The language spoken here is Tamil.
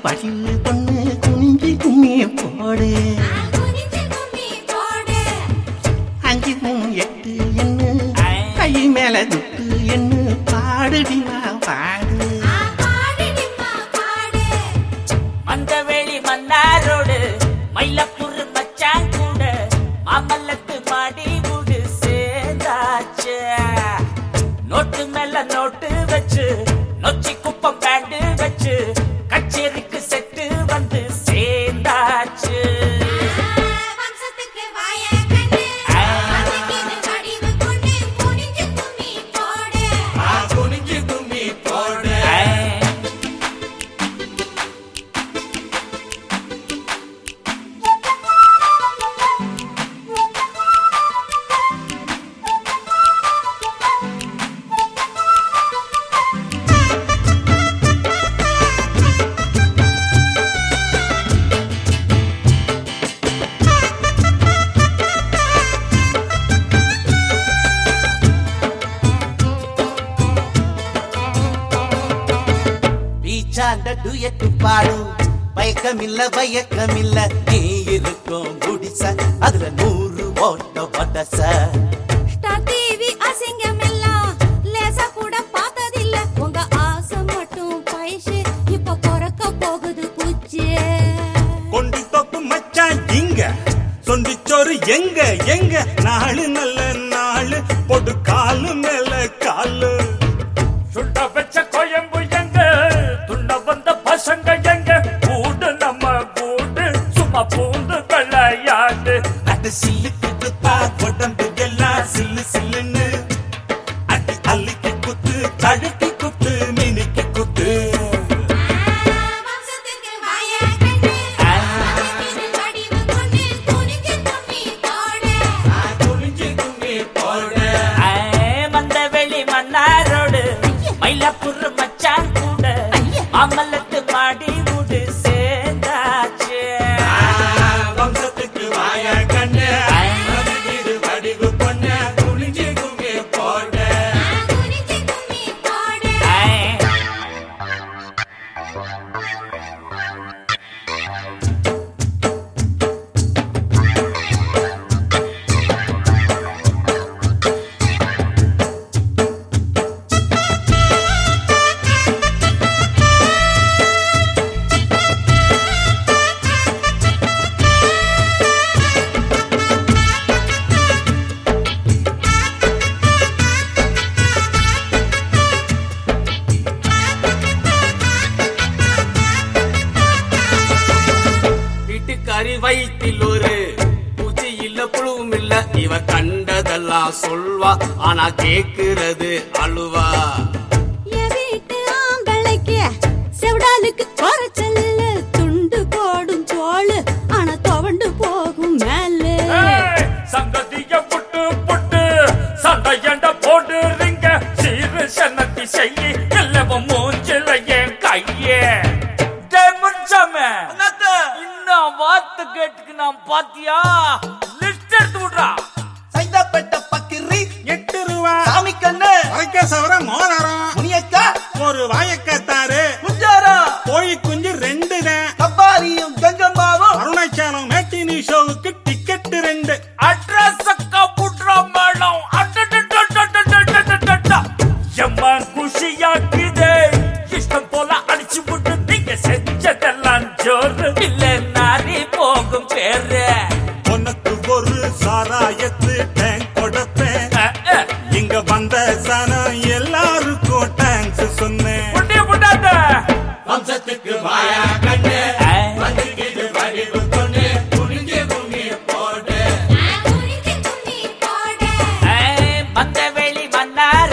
வடிவு பொண்ணு குனிஞ்சு கும்மி போடு அஞ்சு மூணு எட்டு என்ன கை மேல துட்டு என்ன பாடுடிமா பாடு மந்தவெளி மன்னாரோடு மயிலப்புற மச்சான் கூட மாமல்லத்து மாடி முடு சேர்ந்தாச்சு நோட்டு மேல நோட்டு வச்சு நொச்சி குப்பம் பேண்டு வச்சு கச்சேரிக்கு செட்டு வந்து சேர்ந்தாச்சு குனிஞ்சு கும்மி போடு பீச்சாண்ட டுயட்டு பாடு பயக்கமில்ல பயக்கமில்ல நீ இருக்கும் குடிச அதுல நூறு ஓட்ட படச போகுது குச்சி கொண்டி தொப்பு மச்சான் இங்க சொந்திச்சோறு எங்க எங்க நாளு நல்ல நாளு பொடு காலு மேல காலு சுண்ட வச்ச கோயம்பு எங்க துண்ட வந்த பசங்க எங்க கூடு நம்ம கூடு சும்மா பூந்து வெள்ளையாடு அது சில்லுக்கு குத்தா உடம்பு எல்லாம் சில்லு சில்லுன்னு அடி அள்ளிக்கு குத்து தழுக்கி குத்து மினிக்கு குத்து குனிஞ்சு கும்மி போடு மந்தவெளி மன்னாரோடு மயிலப்புற மச்சான் கூட மாமல்லத்து மாடி முடு சேர்ந்தாச்சு வம்சத்துக்கு வாய கண்ணு இது வடிவு பொண்ணு குனிஞ்சு கும்மி போடு வீட்டுக்காரி வயிற்றில் ஒரு பூச்சி இல்ல புழுவும் இல்ல இவ கண்டதெல்லாம் சொல்வா ஆனா கேக்குறது அழுவா என் வீட்டு ஆம்பளைக்கு செவிடாலுக்கு குறைச்சல் துண்டு போடும் தோளு ஆனா துவண்டு போகும் மேல சங்கதிய புட்டு புட்டு சண்டையண்ட போடுறீங்க சீரு சன்னத்தி செய்யி எல்லவ மூஞ்சில என் கையே முடிச்சாம இன்னும் வார்த்தை கேட்டுக்கு நான் பாத்தியா லிஸ்ட் எடுத்து விடுறா சைதாப்பேட்ட பக்கிரி எட்டு ரூபா சாமி கண்ணு அரைக்க சவர மோதிரம் முனியக்கா ஒரு வாயக்கத்தாரு குஞ்சாரா கோழி குஞ்சு ரெண்டு தான் கப்பாரியும் கங்கம்மாவும் அருணாச்சலம் மேட்டினி ஷோவுக்கு டிக்கெட் ரெண்டு அட்ரஸ் கப்புட்ரா மேடம் எம்மா குஷியாக்குதே இஷ்டம் போல அடிச்சு விட்டு நீங்க செஞ்சதெல்லாம் ஜோறு இல்ல நாரி போகும் பேரு உனக்கு ஒரு சாராயத்து டேங்க் கொடுப்பேன் அஹ், அஹ். இங்க வந்த சனம் எல்லாருக்கும் தேங்க்ஸ் சொன்னேன் புட்டி புட்டாத வம்சத்துக்கு வாயா கண்ணு அஹ். வந்துக்கிது வடிவு கொண்டு குனிஞ்சு கும்மி போடு அஹ், மந்தவெளி மன்னார்